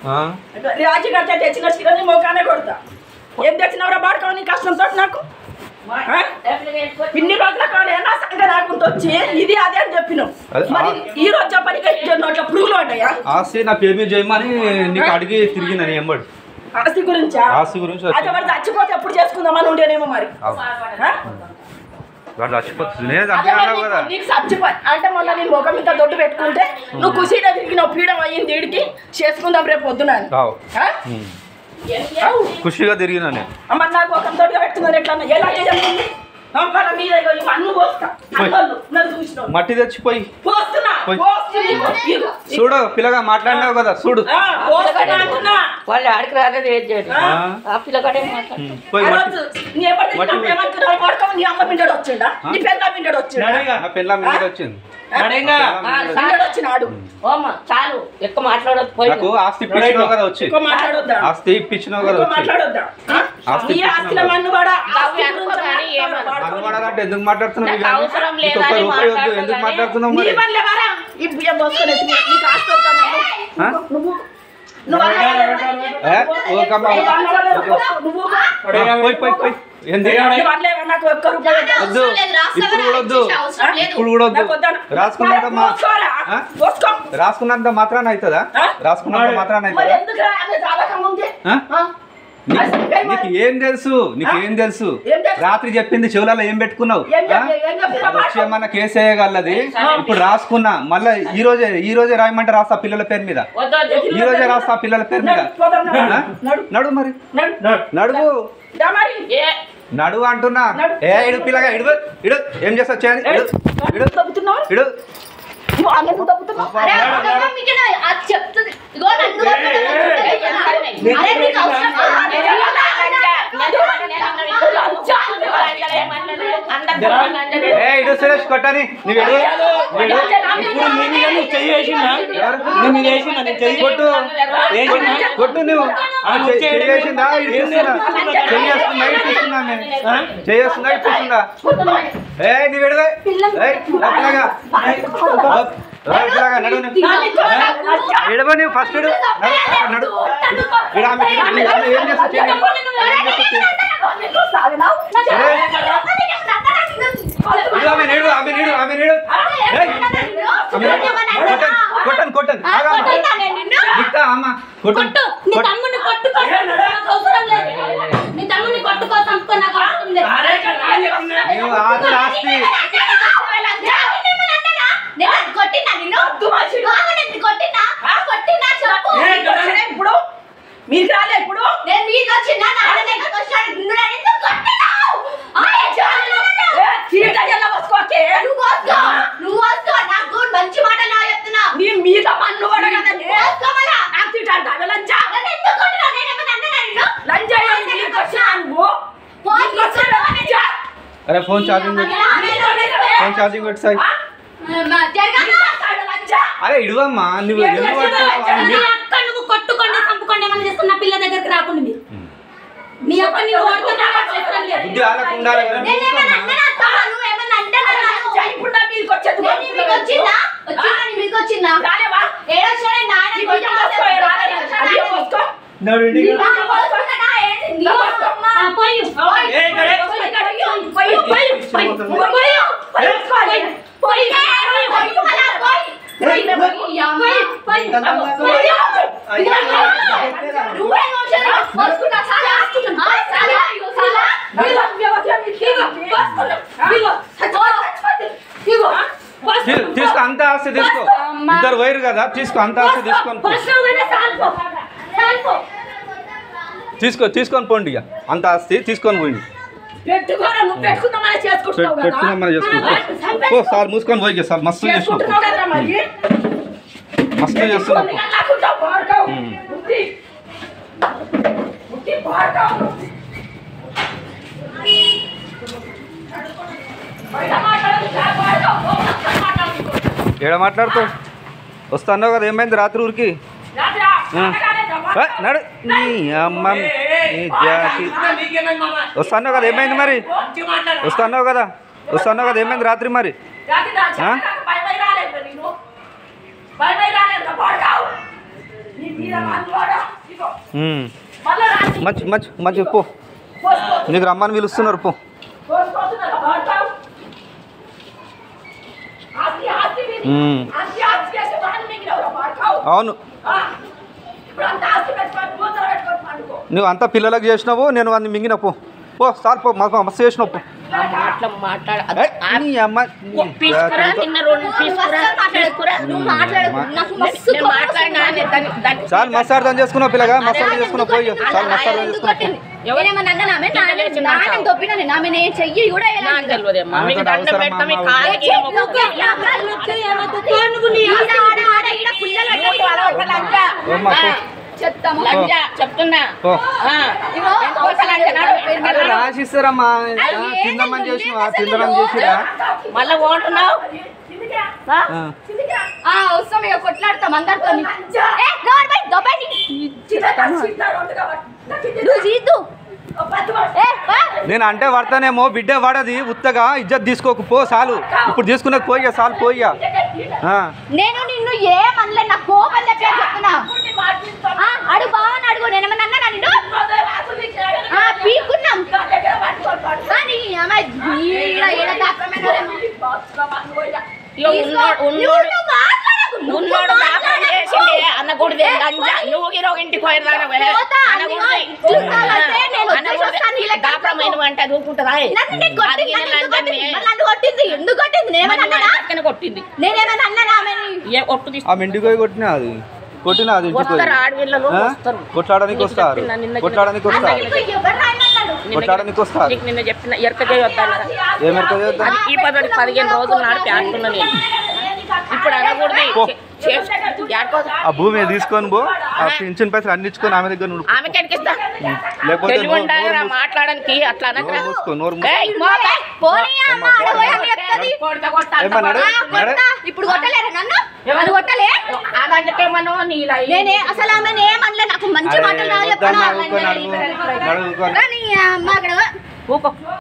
ఆ? రాజు కడితే తెచ్చిన చీరని మోకానే కొడతా ఏం తెచ్చినవరా బాడుకోవాలి నీ కష్టంతో నాకు ఆ? ఇన్ని రోజుల కాలేనా సంగ రాకుండా వచ్చి ఇది అదే అని చెప్పినావు అది మరి ఆ- ఈ రోజు చెప్పడానికి నోట్ల పురుగులు ఉంటాయా ఆస్తి నా పేరు మీద చేయమని నీకు అడిగి తిరిగిన నేను ఎంబడి ఆస్తి గురించా ఆస్తి గురించి అయితే మరి చచ్చిపోతే ఎప్పుడు చేసుకుందామని ఉండేనేమో మరి అవు. ఆ? వాడు చచ్చిపోతుంది నేను అదే మరి చంపినావు కదా నీకు- నీకు చచ్చిపోయి అంటే మొన్న నేను ముఖం మీద దొడ్డు పెట్టుకుంటే నువ్వు కుసీడ తిరిగిన పీడం అయ్యింది వీడికి చేసుకుందాం రేపు పొద్దున అని. అవు. ఆ? ఉమ్. అవు. ఖుషిగా తిరిగినా నేను అమ్మ నాకు ఒక తోడుగా పెట్టుకున్నారు ఎట్లా ఎలా చేయాలి అమ్మ మీద ఇగో ఈ మన్ను పోస్తా అన్నోళ్ళు నన్ను చూసినావు మట్టి తెచ్చిపోయి పోస్తున్నా పోయ్. పోస్తున్నా ఇగో, ఇగో. చూడు పిల్లగా మాట్లాడినావు కదా చూడు ఆ, పోస్తున్నా అంటున్నా వాళ్ళు ఆడికి రాలేదు ఏం చేయదు ఆ. ఆ పిల్లగాడే మాట్లాడు ఉమ్. పోయి ఆ మట్టి రోజు నీ ఎవరు మట్టి తిట్టినప్పుడు ఏమనుకున్నావు? పడుకోమని నీ అమ్మ పిండాడు వచ్చిండా నీ పెద్ద పిండాడు వచ్చిండా నా పిల్ల మీద వచ్చింది నడేంగా పిండాడు వచ్చినాడు ఓమ్మ చాలు ఎక్కువ మాట్లాడదు పోయి నాకు ఆస్తి ఇప్పించినావు కదా వచ్చి ఎక్కువ మాట్లాడొద్దా ఆస్తి ఇప్పించినావు కదా ఎక్కువ వచ్చి మాట్లాడొద్దా ఆ? ఆస్తి నీ ఆస్తిల మన్ను కూడా ఆస్తి అవి అనుకో గురించి కానీ ఏమన్నా. మాట్లాడు. అనుమానాలంటే ఎందుకు మాట్లాడుతున్నావు నాకు ఇవన్నీ? అవసరం నీకు ఒక్క లేదని రూపాయి వద్దు మాట్లాడతాను ఎందుకు కానీ మాట్లాడుతున్నావు నీ మరి పనులే వారా? ఈ బియ్యం పోసుకొని ఎత్తి నీ- నీకు ఆస్తి వద్దా నాకు? ఆ? నువ్వు నువ్వు ఏ? ఓకమ్మ. నువ్వు ఆ, పోయి పోయి పోయి ఏంది నువ్వు అనలేవా నాకు ఒక్క రూపాయి వద్దా? వద్దు ఇప్పుడు కూడా వద్దు ఇప్పుడు కూడా వద్దు నాకు వద్దా? రాసుకున్నంత మా పోసుకోరా? ఆ? పోసుకో. రాసుకున్నంత మాత్రాన అవుతుందా ఆ? రాసుకున్నంత మాత్రాన మరి అవుతుందా ఎందుకురా? ఆమె చాలక ముందే. ఆ? ఆ? నీకు- అసలు ఏం నీకు ఏం తెలుసు నీకు ఏం తెలుసు ఏం తెలుసు? రాత్రి చెప్పింది చెవులలో ఏం పెట్టుకున్నావు ఏం ఆ? చెప్పి- ఏం చెప్పినా అది వచ్చి ఏమన్నా కేసు వేయగలది ఇప్పుడు రాసుకున్నా మళ్ళీ ఈ రోజే ఈ రోజే రాయమంటే రాస్తా పిల్లల పేరు మీద వద్దు ఈ రోజే రాస్తా పిల్లల పేరు మీద నడు, పోదాం, నడు. ఆ? నడు. నడు మరి నడు. నడువు దా మరి. ఏ నడు అంటున్నా నడు. ఏ ఇడు పిల్లగా ఇడు ఇడు ఏం చేస్తా చేయండి ఇడు ఇడు నడు. తప్పుతున్నావా? ఇడు నువ్వు అందరికీ తప్పుతున్నావా? అరే అమ్మమ్మ మీకు నా- అది చెప్తుంది ఇగో నన్ను కొట్టడం అంటే అరే నీకు అవసరమా? ఏ ఇడు సురేష్ కొట్టని నువ్వు ఇడు ఇడు ఇప్పుడు నీ మీద నువ్వు చెయ్యి వేసిందా నీ మీద వేసిందా నేను చెయ్యి కొట్టు వేసిందా కొట్టు నువ్వు ఆ, చెయ్యి- చెయ్యి వేసిందా ఇడిపిస్తుందా చెయ్యేస్తుందా ఇడిపిస్తుందా చెయ్యేస్తుందా ఇడిపిస్తుందా ఏ నీ విడవే ఏయ్ అట్లాగా అట్లాగా నడు ఇడవ నువ్వు ఫస్ట్ ఇడు నడు, నడు ఇడ ఆమె ఇడు, ఆమె ఆమె ఏం చేస్తా చెయ్యి ఏం చేస్తా చెయ్యి సరే ఇడు ఆమె నీడు ఆమె నీడు ఆమె నీడు ఏయ్ ఆమె నీడు. కొట్టను కొట్టను కొట్టను ఆగమ్మ. నిక్తా అమ్మ కొట్టను కొట్టు నీ కొట్టు. తమ్ముడిని కొట్టుకో నాకు అవసరం లేదు నీ తమ్ముడిని కొట్టుకో చంపుకో నాకు అవసరం లేదు నీవు ఆస్తి ఆస్తి నేను అది కొట్టినా నిన్ను బాబు నేను కొట్టినా కొట్టినా చెప్పు ఇప్పుడు మీకు రాలే ఇప్పుడు నేను మీకు వచ్చినా నా దగ్గరకు వచ్చాడు నిన్ను నేను ఎందుకు కొట్టినావు అరే చాలు ఏ, చీట జల్ల పోసుకోకే. నువ్వు వస్తా నువ్వు వస్తా నాకు మంచి మాటలు చెప్తున్నా నీ మీద మన్ను పడగదని వస్తామరా నాకు తింటాడు లంచా నన్ను ఎందుకు కొట్టినావు నేను ఏమన్నా అన్నానా నిన్ను లంచా నీకు వచ్చినా నువ్వు ఫోన్ నీకు వచ్చినా లంచా? అరే ఫోన్ ఛార్జింగ్ పెట్టు ఫోన్ ఛార్జింగ్ పెట్టు సాయి అరే ఇడువమ్మా నువ్వు ఎందుకు పట్టుకున్నావు? నీ అక్క నువ్వు కొట్టుకోండి చంపుకోండి ఏమన్నా చేస్తున్న పిల్ల దగ్గరికి రాకుండా మీరు నీ అక్క నీ ఓడుతున్నా చేస్తాను లేదు బుద్ధి వాళ్ళకు ఉండాలి కదా నేను ఏమన్నా అన్నానా అక్క? నువ్వు ఏమన్నా అంటానా లంచా ఇప్పుడు నా మీదకి వచ్చేది నేను నీ మీకు వచ్చిందా వచ్చిందా నీ మీకు వచ్చిందా రాలేవా ఏడొచ్చాడే నాయన ఈ బియ్యం పోసుకో, ఏ రాలే. ఆ బియ్యం పోసుకో. నడు ఇంటికి రా. ఏయ్, గడే. పోయి, పోయి, పోయి, పోయి, పోయి, పోయి, పోయి, పోయి. తీ- తీసుకో అంత ఆస్తి తీసుకో ఇద్దరు వైరు కదా తీసుకో అంత ఆస్తి తీసుకొని పో. తీసుకో తీసుకొని పోండి ఇక అంత ఆస్తి తీసుకొని పోయింది పెట్టుకోరా నువ్వు పెట్టుకుందామని చేసుకుంటున్నావు కదా పెట్టుకున్నాం మనం చేసుకో ఓ సార్ మూసుకొని పోయి ఇక సార్ మస్తు చేసినావు చేసుకుంటున్నావు కదా మరి మస్తు చేస్తున్నావు పెట్టుకొని కాకుండా పాడుకోవు. ఉమ్. బుద్ధి. బుద్ధి పాడుకోవు. బయట మాట్లాడదు, చాలా పాడుకోవు. లోపల మాట్లాడుకో. ఏడ మాట్లాడుతావు వస్తాన్నావు కదా ఏమైంది రాత్రి ఊరికి రాత్రా, ఆ. అనగానే ఏ, నడు నీ అమ్మ నీ జాతి నీకేమైంది మామ? వస్తాన్నావు కదా ఏమైంది మరి మంచిగా మాట్లాడు. వస్తాన్నావు కదా వస్తాన్నావు కదా ఏమైంది రాత్రి మరి రాత్రి నా ఆ? చెప్పడానికి భయ భయ రాలేదు నీకు. భయ భయ రాలేదు, పాడుకోవు. నీ తీర మందువాడా? ఉమ్. మళ్ళా రాత్రి మంచి మంచి మంచి పో పోసుకో నీకు రమ్మని పిలుస్తున్నారు పో పోసుకోతున్నారా వాడతావు ఆస్తి ఆస్తి మీది. ఉమ్. ఆస్తి ఆస్తి చేసి వాడిని మింగినవురా వాడతావు అవును ఆ, ఇప్పుడు అంత ఆస్తి పెట్టుకొని మూతలు పెట్టుకొని పండుకో నువ్వు అంతా పిల్లలకు చేసినావు నేను వాడిని మింగిన పో పో సార్ పో మా మస్తు చేసినావు పో ఆ మాటలు మాట్లాడ ఏయ్, నీ అమ్మ తీసుకురా నిన్న రెండు తీసుకురా తీసుకురా నువ్వు మాట్లాడకు నాకు మస్తు నేను మాట్లాడినా అని దాన్ని- దాన్ని- చాలు మస్తు అర్థం చేసుకున్నావు పిల్లగా మస్తు అర్థం చేసుకున్నావు పోయి చాలు మస్తు అర్థం ఎందుకు చేసుకున్నావు కొట్టింది? నేనేమన్నా అన్నానామె? నాన్న- నాన్న దొబ్బినాను. నామె నేను చెయ్యి కూడా వేయలేదు. నాకు తెలియదేమ్మా మీకు ఆమెకు దండం అవసరమా పెడతా మీ అమ్మ? కాళ్ళకి ఏమో నువ్వు ఏ అబ్బాయిలు నొక్కి ఏమవుతుంది? నువ్వు నీ ఆడ, ఆడ, ఆడ, ఈడ పుల్లలు పెట్టాలి. లంజా. ఓ మా పో. చెత్త మొహం. లంజా చెప్తున్నా ఓ. ఆ. ఇగో, ఎందుకోసం అంటున్నాడు? అరే రాసిస్తారమ్మా ఆ, తిందామని చేసినావా తిందమని చేసిరా మళ్ళా ఓంటున్నావు ఆ? ఆ. ఆ, వస్తాం ఇక కొట్లాడతాం అందరితో ఏ, డోర్ బై, దొబ్బండి. నువ్వు చీద్దు. ఏ, వా. నేను అంటే పడతానేమో బిడ్డ పడది ఉత్తగా ఇజ్జత్ తీసుకోకు పో చాలు ఇప్పుడు తీసుకున్న పోయ్యా చాలు పోయ్యా ఆ. నేను నిన్ను ఏమనలే నా కోపం తెప్పి చెప్తున్నా ఆ, అడుగు బాగా అడుగు నేను ఏమన్నా అన్నానా నిన్ను ఆ, పీక్కున్నాం కానీ ఆమె ఈడ ఈడ దాక్రమేనా? ఇగో ఉన్నోడు నువ్వు ఉన్నోడు నువ్వు మాట్లాడకు, నువ్వు ఉన్నోడు దాపం మాట్లాడకు. చేసింది అన్నకూడదు లంజా నువ్వు గిరో ఇంటికి పోయిదానవే పోతా, అనకూడదు ఇదిగో, చూడాలంటే నేను వచ్చేసి వస్తాను, నీ లెక్క దాపరమైన వంట దూకుంటుందా నన్ను నేను కొట్టింది, అది నన్ను ఎందుకు లంజాన్ని కొట్టింది? మరి నన్ను కొట్టింది ఎందుకు కొట్టింది నేనేమన్నా అన్నానా? పక్కన కొట్టింది నేనేమన్నా అన్నానా ఆమెని ఏ ఒట్టు తీసు ఆ ఇంటికి పోయి కొట్టినా అది కొట్టినా అది ఇంటికి పోయి వస్తారు ఆడపిల్లలు ఆ? వస్తారు కొట్లాడడానికి నీకు వస్తారు చెప్పిన నిన్న కొట్లాడడానికి వస్తారు నీకు ఎవరు రాయమన్నాడు? నిన్న కొట్లాడడానికి వస్తారు నీకు నిన్న చెప్పిన ఎరక చేయొద్దన్నారా ఏం ఎరక చేద్దాం అది ఈ పదవి పదిహేను రోజులు నాడిపి ఆడుతున్నా నేను ఇప్పుడు అనకూడదు పో. చే- చే- యాడికోసం? ఆ భూమి తీసుకొని పో ఆ పింఛన్ పైసలు అన్ని ఇచ్చుకొని ఆమె దగ్గర నువ్వు ఆమెకి ఎనికిస్తా లేకపోతే తెలివి నోరు- ఉండాలిరా నోరు మూసుకో. మాట్లాడడానికి అట్లా అనకరా నోరు మూసుకో నోరు మూసుకో. ఏయ్, మోపే, పోనీ అమ్మ, ఆడపోయి అన్ని ఎత్తది. కొడతా, కొడతా, అంత ఏమన్నాడు? బాగా. ఆ, కొడతా. ఇప్పుడు కొట్టలేరా నన్ను ఎవరు? అది కొట్టలే ఆ దాంట్లోకేమనో నీలా ఈ- నేనే అసలు ఆమె ఏమనలే నాకు మంచి అరే, మాటలు రావు వద్దమ్మా, చెప్పనా ఊరుకో, నడువు, నడువు, ఊరుకో. కానీ అమ్మ అక్కడ ఊకో